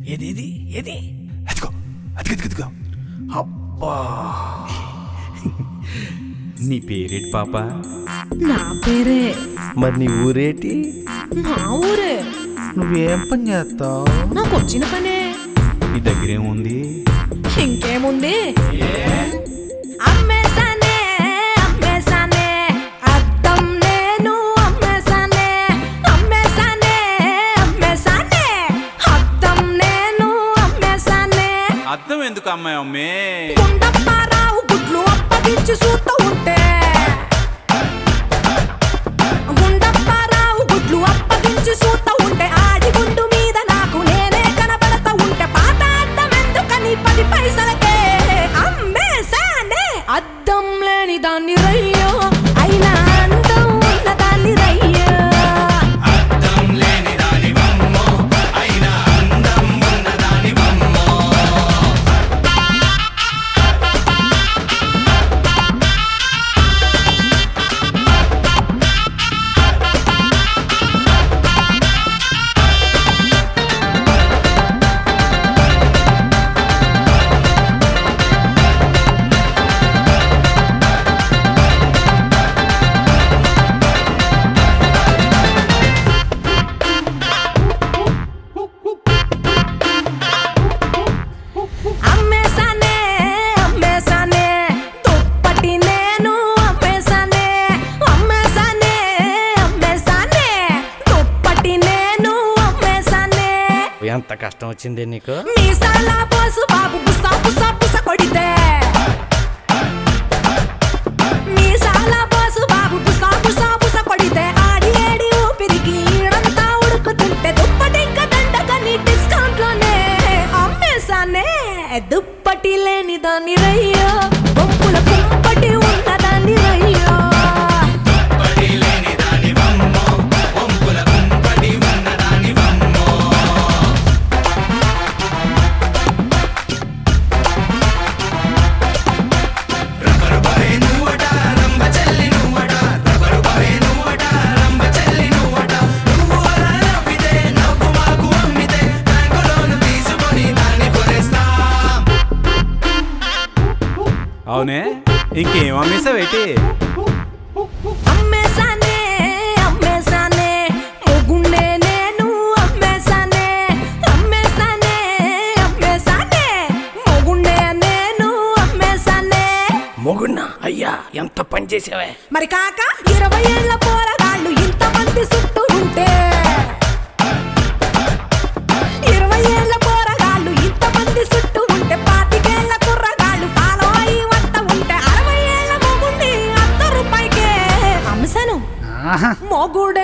ఏది ఏది ఏది అదిగో అదిగో అదిగో, అదిగో అబ్బా నీ పేరేటి పాప నా పేరే మరి నీ ఊరేటి మా ఊరే నువ్వేం పని చేస్తావు నాకు వచ్చిన పనే నీ దగ్గర ఏముంది ఇంకేముంది అమ్మేసానే అమ్మేసానే అద్దం నేను అమ్మేసానే అమ్మేసానే అమ్మేసానే అద్దం నేను అమ్మేసానే అర్థం ఎందుకు అమ్మాయి అమ్మే గుండప్పారావు గుడ్లు అప్పగించి చూస్తూ ఉంటే గుండప్పారావు గుడ్లు అప్పగించి చూస్తూ ఉంటే ఆడి గుండు మీద నాకు నేనే కనబడతా ఉంటే పాత అద్దం ఎందుకని పది పైసలకే అమ్మేసానే అద్దం లేని దాన్ని రయ్యో అయినా అందం ఉన్న దాన్ని రయ్యో అమ్మేసానే అమ్మేసానే దుప్పటి నేను అమ్మేసానే అమ్మేసానే అమ్మేసానే దుప్పటి నేను అమ్మేసానే ఎంత కష్టం వచ్చింది నీకు మీసాల పోసు బాబు బుసా బుసా బుస కొడితే మీసాల పోసు బాబు బుసా బుసా బుస కొడితే ఆడి ఏడి ఊపిరికి ఈడంతా ఉడుకుతుంటే దుప్పటి ఇంకా దండగని డిస్కౌంట్ లోనే అమ్మేసానే దుప్పటి లేని దాన్ని రయ్యో బొంపుల కుంపటి ఉన్న దాన్ని రయ్యో అవునే ఇంకేం అమ్మేసావేటి అమ్మేసానే అమ్మేసానే మొగుండే నేను అమ్మేసానే అమ్మేసానే అమ్మేసానే మొగుండే నేను అమ్మేసానే మొగున్నా అయ్యా ఎంత పని చేసావే మరి కాక ఇరవై ఏళ్ల పోరగాళ్ళు ఇంతమంది చుట్టూ ఉంటే ఇరవై ఏళ్ల పోరగాళ్ళు ఇంతమంది చుట్టూ ఉంటే పాతికేళ్ల కుర్రగాళ్ళు ఫాలో అయి వద్ద ఉంటే అరవై ఏళ్ల మొగుండి అర్ధ రూపాయికే అమ్మసాను మొగుడు